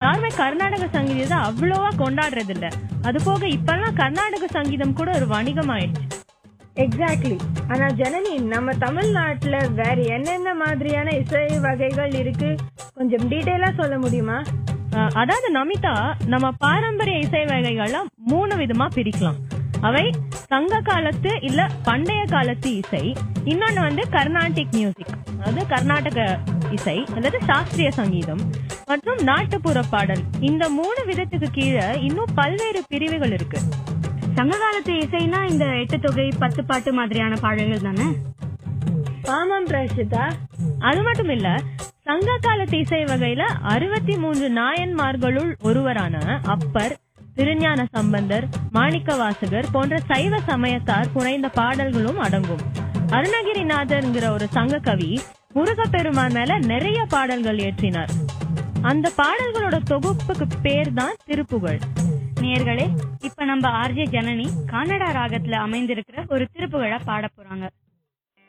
யாருமே கர்நாடக சங்கீதத்தை அவ்வளோவா கொண்டாடுறது இல்ல அது போக இப்பெல்லாம் கர்நாடக சங்கீதம் கூட ஒரு வணிகம் ஆயிடுச்சு எக்ஸாக்ட்லி ஆனா ஜனனி நம்ம தமிழ்நாட்டுல வேற என்னென்ன மாதிரியான இசை வகைகள் இருக்கு கொஞ்சம் டீட்டெயிலா சொல்ல முடியுமா அஹ், அதாவது நமிதா நம்ம பாரம்பரிய இசை வகைகளை மூணு விதமா பிரிக்கலாம் அவை சங்க காலத்து இல்ல பண்டைய காலத்து இசை இன்னொன்னு வந்து கர்நாடிக் மியூசிக் அதாவது கர்நாடக இசை அதாவது சாஸ்திரிய சங்கீதம் மற்றும் நாட்டுப்புற பாடல் இந்த மூணு விதத்துக்கு கீழே இன்னும் பல்வேறு பிரிவுகள் இருக்கு சங்க காலத்து இசைனா இந்த எட்டு தொகை பத்து பாட்டு மாதிரியான பாடல்கள் தானே ஆமாம் பிரஷிதா அது மட்டும் இல்ல சங்க காலத்து இசை வகையில அறுபத்தி மூன்று நாயன்மார்களுள் ஒருவரான அப்பர் திருஞான சம்பந்தர் மாணிக்கவாசகர் போன்ற சைவ சமயத்தார் புனைந்த பாடல்களும் அடங்கும் அருணகிரிநாதர்ங்கிற ஒரு சங்க கவி முருகப்பெருமான் மேல நிறைய பாடல்கள் இயற்றினார் அந்த பாடல்களோட தொகுப்புக்கு பேர் தான் திருப்புகழ் நேர்களே இப்ப நம்ம ஆர்ஜே ஜனனி கன்னடா ராகத்துல அமைந்திருக்கிற ஒரு திருப்புகழா பாட போறாங்க